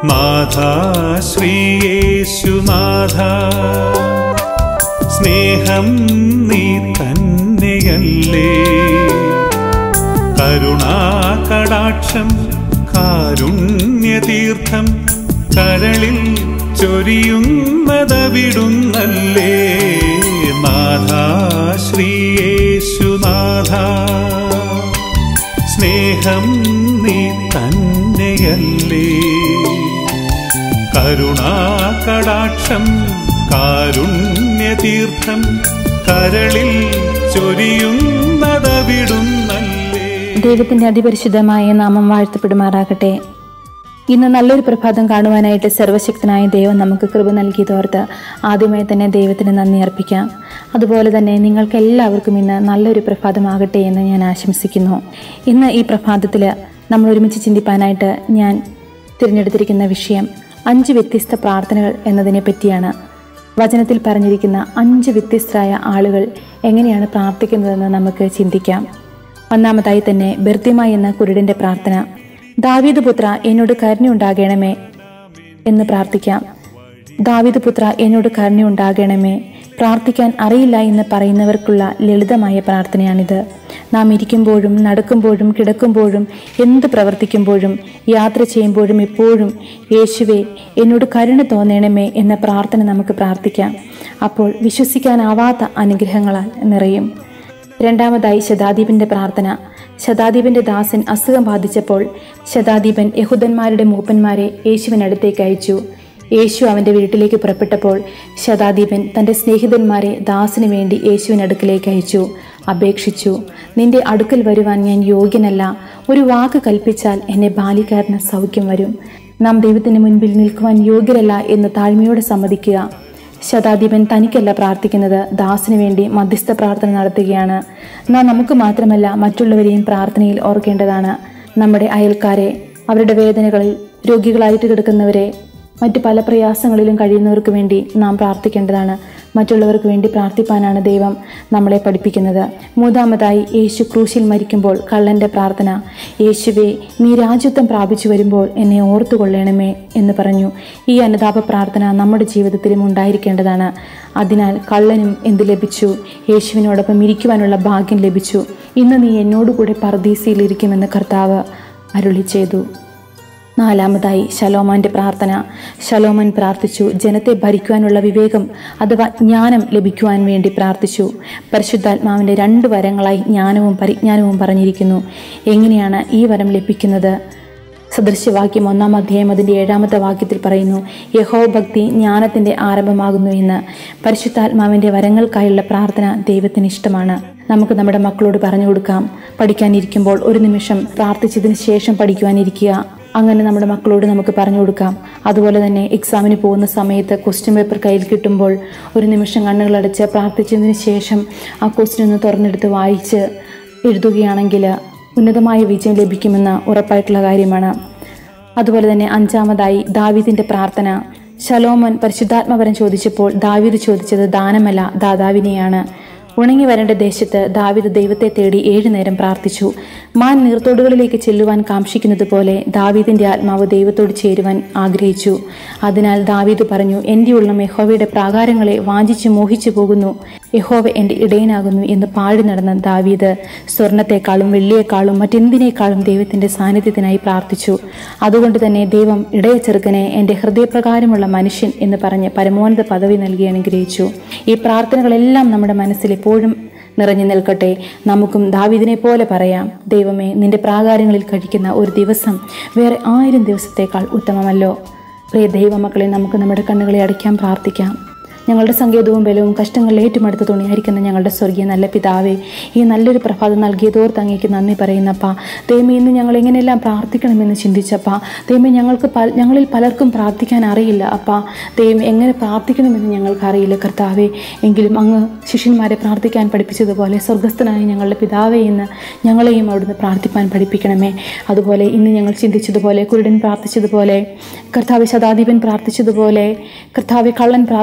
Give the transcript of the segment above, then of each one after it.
നാഥ ശ്രീയേശുനാഥ സ്നേഹം നീ തന്നെയല്ലേ കരുണാകടാക്ഷം കാരുണ്യതീർത്ഥം കരളിൽ ചൊരിയുന്നതവിടുന്നല്ലേ നാഥ ശ്രീയേശുനാഥ സ്നേഹം നീ തന്നെയല്ലേ കരുണാകടാക്ഷം കാരുണ്യതീർത്ഥം കരളിൽ ചൊരിയുന്നതവിടുന്നല്ലേ ദൈവത്തിന്റെ അതിപരിശുദ്ധമായ നാമം വാഴ്ത്തപ്പെടുമാറാകട്ടെ ഇന്ന് നല്ലൊരു പ്രഭാതം കാണുവാനായിട്ട് സർവശക്തനായ ദൈവം നമുക്ക് കൃപ നൽകിയതോർത്ത് ആദ്യമായി തന്നെ ദൈവത്തിന് നന്ദി അർപ്പിക്കാം അതുപോലെ തന്നെ നിങ്ങൾക്ക് എല്ലാവർക്കും ഇന്ന് നല്ലൊരു പ്രഭാതമാകട്ടെ എന്ന് ഞാൻ ആശംസിക്കുന്നു ഇന്ന് ഈ പ്രഭാതത്തിൽ നമ്മൾ ഒരുമിച്ച് ചിന്തിപ്പാനായിട്ട് ഞാൻ തിരഞ്ഞെടുത്തിരിക്കുന്ന വിഷയം അഞ്ച് വ്യത്യസ്ത പ്രാർത്ഥനകൾ എന്നതിനെ പറ്റിയാണ് വചനത്തിൽ പറഞ്ഞിരിക്കുന്ന അഞ്ച് വ്യത്യസ്തരായ ആളുകൾ എങ്ങനെയാണ് പ്രാർത്ഥിക്കുന്നതെന്ന് നമുക്ക് ചിന്തിക്കാം ഒന്നാമതായി തന്നെ ബെർത്തിമ എന്ന കുരുടന്റെ പ്രാർത്ഥന ദാവീദ് പുത്ര എന്നോട് കരുണയുണ്ടാകണമേ എന്ന് പ്രാർത്ഥിക്കാം ദാവീദ് പുത്ര എന്നോട് കരുണയുണ്ടാകണമേ പ്രാർത്ഥിക്കാൻ അറിയില്ല എന്ന് പറയുന്നവർക്കുള്ള ലളിതമായ പ്രാർത്ഥനയാണിത് നാം ഇരിക്കുമ്പോഴും നടക്കുമ്പോഴും കിടക്കുമ്പോഴും എന്ത് പ്രവർത്തിക്കുമ്പോഴും യാത്ര ചെയ്യുമ്പോഴും എപ്പോഴും യേശുവെ എന്നോട് കരുണ തോന്നണമേ എന്ന പ്രാർത്ഥന നമുക്ക് പ്രാർത്ഥിക്കാം അപ്പോൾ വിശ്വസിക്കാനാവാത്ത അനുഗ്രഹങ്ങളാൽ നിറയും രണ്ടാമതായി ശതാദീപന്റെ പ്രാർത്ഥന ശതാദീപന്റെ ദാസൻ അസുഖം ബാധിച്ചപ്പോൾ ശതാദീപൻ യഹൂദന്മാരുടെ മൂപ്പന്മാരെ യേശുവിനടുത്തേക്ക് അയച്ചു യേശു അവന്റെ വീട്ടിലേക്ക് പുറപ്പെട്ടപ്പോൾ ശതാദീപൻ തന്റെ സ്നേഹിതന്മാരെ ദാസിനു വേണ്ടി യേശുവിനടുക്കിലേക്ക് അയച്ചു അപേക്ഷിച്ചു നിന്റെ അടുക്കൽ വരുവാൻ ഞാൻ യോഗ്യനല്ല ഒരു വാക്ക് കൽപ്പിച്ചാൽ എന്നെ ബാലികാരന് സൗഖ്യം വരും നാം ദൈവത്തിന് മുൻപിൽ നിൽക്കുവാൻ യോഗ്യരല്ല എന്ന് താഴ്മയോടെ സമ്മതിക്കുക ശതാധിപൻ തനിക്കല്ല പ്രാർത്ഥിക്കുന്നത് ദാസിനു വേണ്ടി മധ്യസ്ഥ പ്രാർത്ഥന നടത്തുകയാണ് നാം നമുക്ക് മാത്രമല്ല മറ്റുള്ളവരെയും പ്രാർത്ഥനയിൽ ഓർക്കേണ്ടതാണ് നമ്മുടെ അയൽക്കാരെ അവരുടെ വേദനകളിൽ രോഗികളായിട്ട് കിടക്കുന്നവരെ മറ്റു പല പ്രയാസങ്ങളിലും കഴിയുന്നവർക്ക് വേണ്ടി നാം പ്രാർത്ഥിക്കേണ്ടതാണ് മറ്റുള്ളവർക്ക് വേണ്ടി പ്രാർത്ഥിപ്പാനാണ് ദൈവം നമ്മളെ പഠിപ്പിക്കുന്നത് മൂന്നാമതായി യേശു ക്രൂശിൽ മരിക്കുമ്പോൾ കള്ളന്റെ പ്രാർത്ഥന യേശുവെ നീ രാജ്യത്വം പ്രാപിച്ചു വരുമ്പോൾ എന്നെ ഓർത്തുകൊള്ളണമേ എന്ന് പറഞ്ഞു ഈ അനുതാപ പ്രാർത്ഥന നമ്മുടെ ജീവിതത്തിലും ഉണ്ടായിരിക്കേണ്ടതാണ് അതിനാൽ കള്ളനും എന്ത് ലഭിച്ചു യേശുവിനോടൊപ്പം ഇരിക്കുവാനുള്ള ഭാഗ്യം ലഭിച്ചു ഇന്ന് നീ എന്നോടുകൂടെ പർദീസയിലിരിക്കുമെന്ന് കർത്താവ് അരുളി ചെയ്തു നാലാമതായി ശലോമോന്റെ പ്രാർത്ഥന ശലോമൻ പ്രാർത്ഥിച്ചു ജനത്തെ ഭരിക്കുവാനുള്ള വിവേകം അഥവാ ജ്ഞാനം ലഭിക്കുവാൻ വേണ്ടി പ്രാർത്ഥിച്ചു പരിശുദ്ധാത്മാവിൻ്റെ രണ്ട് വരങ്ങളായി ജ്ഞാനവും പരിജ്ഞാനവും പറഞ്ഞിരിക്കുന്നു എങ്ങനെയാണ് ഈ വരം ലഭിക്കുന്നത് സദൃശ്യവാക്യം ഒന്നാം അധ്യായം അതിൻ്റെ ഏഴാമത്തെ വാക്യത്തിൽ പറയുന്നു യഹോ ഭക്തി ജ്ഞാനത്തിൻ്റെ ആരംഭമാകുന്നു എന്ന് പരിശുദ്ധാത്മാവിൻ്റെ വരങ്ങൾക്കായുള്ള പ്രാർത്ഥന ദൈവത്തിന് ഇഷ്ടമാണ് നമുക്ക് നമ്മുടെ മക്കളോട് പറഞ്ഞു കൊടുക്കാം പഠിക്കാനിരിക്കുമ്പോൾ ഒരു നിമിഷം പ്രാർത്ഥിച്ചതിന് ശേഷം പഠിക്കുവാനിരിക്കുക അങ്ങനെ നമ്മുടെ മക്കളോട് നമുക്ക് പറഞ്ഞു കൊടുക്കാം അതുപോലെ തന്നെ എക്സാമിന് പോകുന്ന സമയത്ത് ക്വസ്റ്റ്യൻ പേപ്പർ കയ്യിൽ കിട്ടുമ്പോൾ ഒരു നിമിഷം കണ്ണുകളടച്ച് പ്രാർത്ഥിച്ചതിന് ശേഷം ആ ക്വസ്റ്റ്യൻ ഒന്ന് തുറന്നെടുത്ത് വായിച്ച് എഴുതുകയാണെങ്കിൽ ഉന്നതമായ വിജയം ലഭിക്കുമെന്ന് ഉറപ്പായിട്ടുള്ള കാര്യമാണ് അതുപോലെ തന്നെ അഞ്ചാമതായി ദാവീദിന്റെ പ്രാർത്ഥന ശലോമൻ പരിശുദ്ധാത്മവരം ചോദിച്ചപ്പോൾ ദാവീദ് ചോദിച്ചത് ദാനമല്ല ദാതാവിനെയാണ് ഉണങ്ങി വരേണ്ട ദേശത്ത് ദാവിദ് ദൈവത്തെ തേടി ഏഴു നേരം പ്രാർത്ഥിച്ചു മാൻ നീർത്തോടുകളിലേക്ക് ചെല്ലുവാൻ കാക്ഷിക്കുന്നത് പോലെ ദാവീദിന്റെ ആത്മാവ് ദൈവത്തോട് ചേരുവാൻ ആഗ്രഹിച്ചു അതിനാൽ ദാവീദ് പറഞ്ഞു എൻ്റെ ഉള്ളം യഹോവയുടെ പ്രാകാരങ്ങളെ വാഞ്ചിച്ച് മോഹിച്ചു പോകുന്നു യഹോവ എൻ്റെ ഇടയനാകുന്നു എന്ന് പാടി നടന്ന ദാവീദ് സ്വർണത്തെക്കാളും വെള്ളിയേക്കാളും മറ്റെന്തിനേക്കാളും ദൈവത്തിന്റെ സാന്നിധ്യത്തിനായി പ്രാർത്ഥിച്ചു അതുകൊണ്ട് തന്നെ ദൈവം ഇടയ ചെറുക്കനെ എൻ്റെ ഹൃദയപ്രകാരമുള്ള മനുഷ്യൻ എന്ന് പറഞ്ഞ് പരമോന്നത പദവി നൽകി അനുഗ്രഹിച്ചു ഈ പ്രാർത്ഥനകളെല്ലാം നമ്മുടെ മനസ്സിൽ എപ്പോഴും നിറഞ്ഞു നിൽക്കട്ടെ നമുക്കും ദാവിദിനെ പോലെ പറയാം ദൈവമേ നിന്റെ പ്രാകാരങ്ങളിൽ കഴിക്കുന്ന ഒരു ദിവസം വേറെ ആയിരം ദിവസത്തേക്കാൾ ഉത്തമമല്ലോ പ്രിയ ദൈവമക്കളെ നമുക്ക് നമ്മുടെ കണ്ണുകളെ അടയ്ക്കാൻ പ്രാർത്ഥിക്കാം ഞങ്ങളുടെ സങ്കേതവും ബലവും കഷ്ടങ്ങളിൽ ഏറ്റുമെടുത്ത് തുണിയായിരിക്കുന്ന ഞങ്ങളുടെ സ്വർഗീയ നല്ല പിതാവേ ഈ നല്ലൊരു പ്രഭാതം നൽകിയതോർത്ത് അങ്ങേക്ക് നന്ദി പറയുന്നപ്പാ ദൈവമേ ഇന്ന് ഞങ്ങൾ എങ്ങനെയെല്ലാം പ്രാർത്ഥിക്കണമെന്ന് ചിന്തിച്ചപ്പാ ദൈവമേ ഞങ്ങൾക്ക് പല ഞങ്ങളിൽ പലർക്കും പ്രാർത്ഥിക്കാൻ അറിയില്ല അപ്പാ ദൈവം എങ്ങനെ പ്രാർത്ഥിക്കണമെന്ന് ഞങ്ങൾക്ക് അറിയില്ല കർത്താവേ എങ്കിലും അങ്ങ് ശിഷ്യന്മാരെ പ്രാർത്ഥിക്കാൻ പഠിപ്പിച്ചതുപോലെ സ്വർഗസ്ഥനായ ഞങ്ങളുടെ പിതാവേ എന്ന് ഞങ്ങളെയും അവിടുന്ന് പ്രാർത്ഥിപ്പാൻ പഠിപ്പിക്കണമേ അതുപോലെ ഇന്ന് ഞങ്ങൾ ചിന്തിച്ചതുപോലെ കുരുടൻ പ്രാർത്ഥിച്ചതുപോലെ കർത്താവ് ശതാധിപൻ പ്രാർത്ഥിച്ചതുപോലെ കർത്താവ് കള്ളൻ പ്രാർത്ഥിച്ചതുപോലെ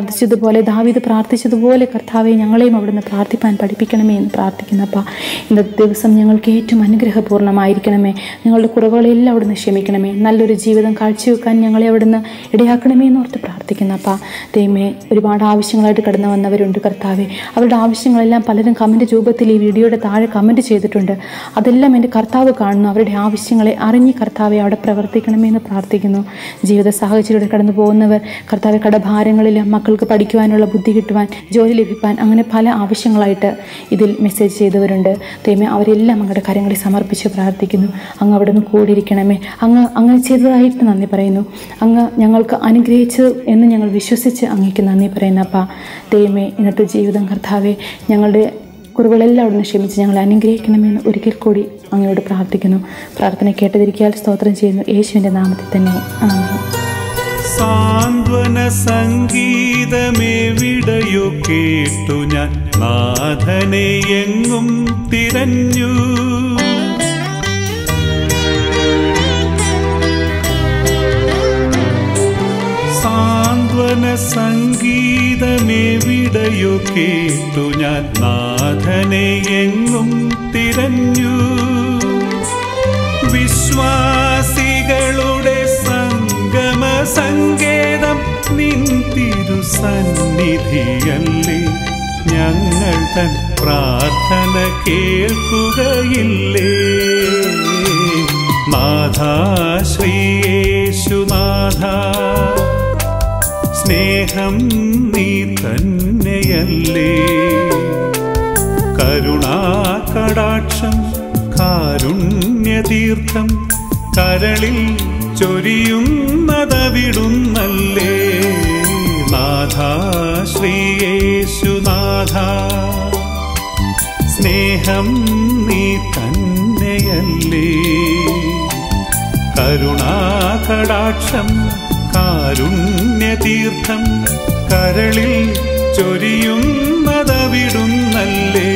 പോലെ ദാവീദ് പ്രാർത്ഥിച്ചതുപോലെ കർത്താവെ ഞങ്ങളെയും അവിടുന്ന് പ്രാർത്ഥിപ്പാൻ പഠിപ്പിക്കണമേ എന്ന് പ്രാർത്ഥിക്കുന്നപ്പ ഇന്നത്തെ ദിവസം ഞങ്ങൾക്ക് ഏറ്റവും അനുഗ്രഹപൂർണ്ണമായിരിക്കണമേ ഞങ്ങളുടെ കുറവുകളെല്ലാം അവിടുന്ന് ക്ഷമിക്കണമേ നല്ലൊരു ജീവിതം കാഴ്ചവെക്കാൻ ഞങ്ങളെ അവിടുന്ന് ഇടയാക്കണമേ എന്നോർത്ത് പ്രാർത്ഥിക്കുന്നപ്പ ദൈവമേ ഒരുപാട് ആവശ്യങ്ങളായിട്ട് കടന്നു വന്നവരുണ്ട് കർത്താവെ അവരുടെ ആവശ്യങ്ങളെല്ലാം പലരും കമൻറ്റ് രൂപത്തിൽ ഈ വീഡിയോയുടെ താഴെ കമൻറ്റ് ചെയ്തിട്ടുണ്ട് അതെല്ലാം എൻ്റെ കർത്താവ് കാണുന്നു അവരുടെ ആവശ്യങ്ങളെ അറിഞ്ഞ് കർത്താവെ അവിടെ പ്രവർത്തിക്കണമേ എന്ന് പ്രാർത്ഥിക്കുന്നു ജീവിത സാഹചര്യത്തിൽ കടന്നു പോകുന്നവർ കർത്താവെ കടഭാരങ്ങളിൽ മക്കൾക്ക് പഠിക്കുവാനുള്ള ബുദ്ധി കിട്ടുവാൻ ജോലി ലഭിക്കാൻ അങ്ങനെ പല ആവശ്യങ്ങളായിട്ട് ഇതിൽ മെസ്സേജ് ചെയ്തവരുണ്ട് ദൈവമേ അവരെല്ലാം അങ്ങയുടെ കാര്യങ്ങളിൽ സമർപ്പിച്ച് പ്രാർത്ഥിക്കുന്നു അങ്ങ് അവിടെ നിന്ന് കൂടിയിരിക്കണമേ അങ്ങ് അങ്ങനെ ചെയ്തതായിട്ട് നന്ദി പറയുന്നു അങ്ങ് ഞങ്ങൾക്ക് അനുഗ്രഹിച്ചു എന്ന് ഞങ്ങൾ വിശ്വസിച്ച് അങ്ങേക്ക് നന്ദി പറയുന്നു അപ്പാ ദൈവമേ ഇന്നത്തെ ജീവിതം കർത്താവെ ഞങ്ങളുടെ കുറവുകളെല്ലാം അവിടുന്ന് ക്ഷമിച്ച് ഞങ്ങളെ അനുഗ്രഹിക്കണമെന്ന് ഒരിക്കൽ കൂടി അങ്ങയോട് പ്രാർത്ഥിക്കുന്നു പ്രാർത്ഥന കേട്ടതിരിക്കാൻ സ്തോത്രം ചെയ്യുന്നു യേശുവിൻ്റെ നാമത്തിൽ തന്നെ ആമേൻ സാന്ത്വന സംഗീതമെവിടെയോ കേട്ടു ഞാൻ നാഥനെ എങ്ങും തിരഞ്ഞു സാന്ത്വന സംഗീതമെവിടെയോ കേട്ടു ഞാൻ നാഥനെ എങ്ങും തിരഞ്ഞു വിശ്വാസികളുടെ സംഗമ സങ്കേതം നിൻ തിരുസന്നിധിയല്ലേ ഞങ്ങൾ തൻ പ്രാർത്ഥന കേൾക്കുകയില്ലേ നാഥ ശ്രീയേശുനാഥ സ്നേഹം നീ തന്നെയല്ലേ കരുണാകടാക്ഷം കാരുണ്യതീർത്ഥം കരളിൽ ചൊരിയുന്നതവിടുന്നല്ലേ നാഥ ശ്രീയേശുനാഥ സ്നേഹം നീ തന്നെയല്ലേ കരുണാകടാക്ഷം കാരുണ്യതീർത്ഥം കരളിൽ ചൊരിയുന്നതവിടുന്നല്ലേ